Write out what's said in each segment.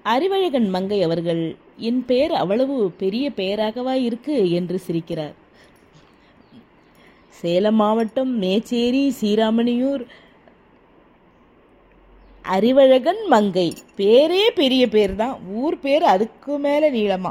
அறிவழகன் மங்கை அவர்கள் என் பெயர் அவ்வளவு பெரிய பெயராகவா இருக்கு என்று சிரிக்கிறார் சேலம் மாவட்டம் மேச்சேரி சீராமணியூர் அறிவழகன் மங்கை பேரே பெரிய பேர் தான் ஊர் பேர் அதுக்கு மேலே நீளமா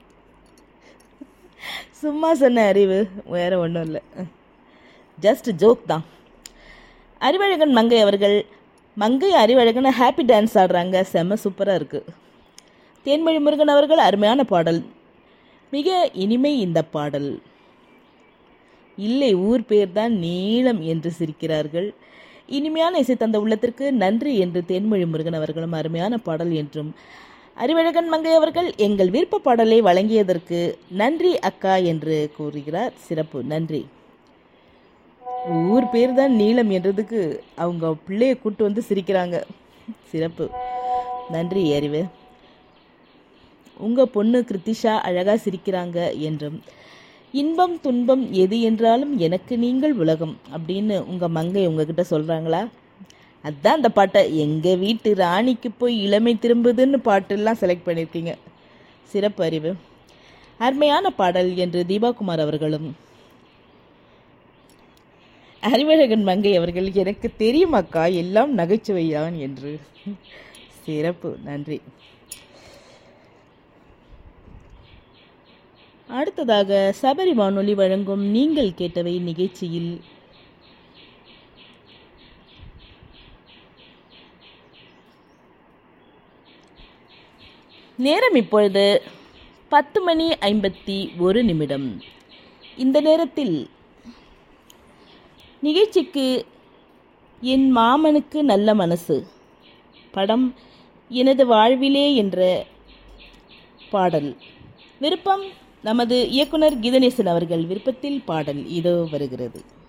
சும்மா சொன்ன அறிவு வேற ஒன்றும் இல்லை ஜஸ்ட் ஜோக் தான் அறிவழகன் மங்கை அவர்கள் மங்கை அறிவழகன் ஹாப்பி டான்ஸ் ஆடுறாங்க செம்ம சூப்பராக இருக்குது தேன்மொழி முருகன் அவர்கள் அருமையான பாடல் மிக இனிமை இந்த பாடல் இல்லை ஊர் பேர் தான் நீளம் என்று சிரிக்கிறார்கள் இனிமையான இசை தந்த உள்ளத்திற்கு நன்றி என்று தேன்மொழி முருகன் அவர்களும் அருமையான பாடல் என்றும் அறிவழகன் மங்கை அவர்கள் எங்கள் விருப்ப பாடலை வழங்கியதற்கு நன்றி அக்கா என்று கூறுகிறார் சிறப்பு நன்றி ஊர் பேர் தான் நீளம் என்றதுக்கு அவங்க பிள்ளைய கூட்டு வந்து சிரிக்கிறாங்க சிறப்பு நன்றி அறிவு உங்கள் பொண்ணு கிருத்திஷா அழகாக சிரிக்கிறாங்க என்றும் இன்பம் துன்பம் எது என்றாலும் எனக்கு நீங்கள் உலகம் அப்படின்னு உங்கள் மங்கை உங்ககிட்ட சொல்கிறாங்களா அதான் அந்த பாட்டை எங்கள் வீட்டு ராணிக்கு போய் இளமை திரும்புதுன்னு பாட்டெல்லாம் செலக்ட் பண்ணியிருக்கீங்க சிறப்பு அறிவு அருமையான பாடல் என்று தீபாகுமார் அவர்களும் அறிவழகன் மங்கை அவர்கள் எனக்கு தெரியுமாக்கா எல்லாம் நகைச்சுவையான் என்று சிறப்பு நன்றி அடுத்ததாக சபரி வானொலி வழங்கும் நீங்கள் கேட்டவை நிகழ்ச்சியில் நேரம் இப்பொழுது பத்து மணி ஐம்பத்தி ஒரு நிமிடம் இந்த நேரத்தில் நிகழ்ச்சிக்கு என் மாமனுக்கு நல்ல மனசு படம் எனது வாழ்விலே என்ற பாடல் விருப்பம் நமது இயக்குனர் கீதநேசன் அவர்கள் விருப்பத்தில் பாடல் இதோ வருகிறது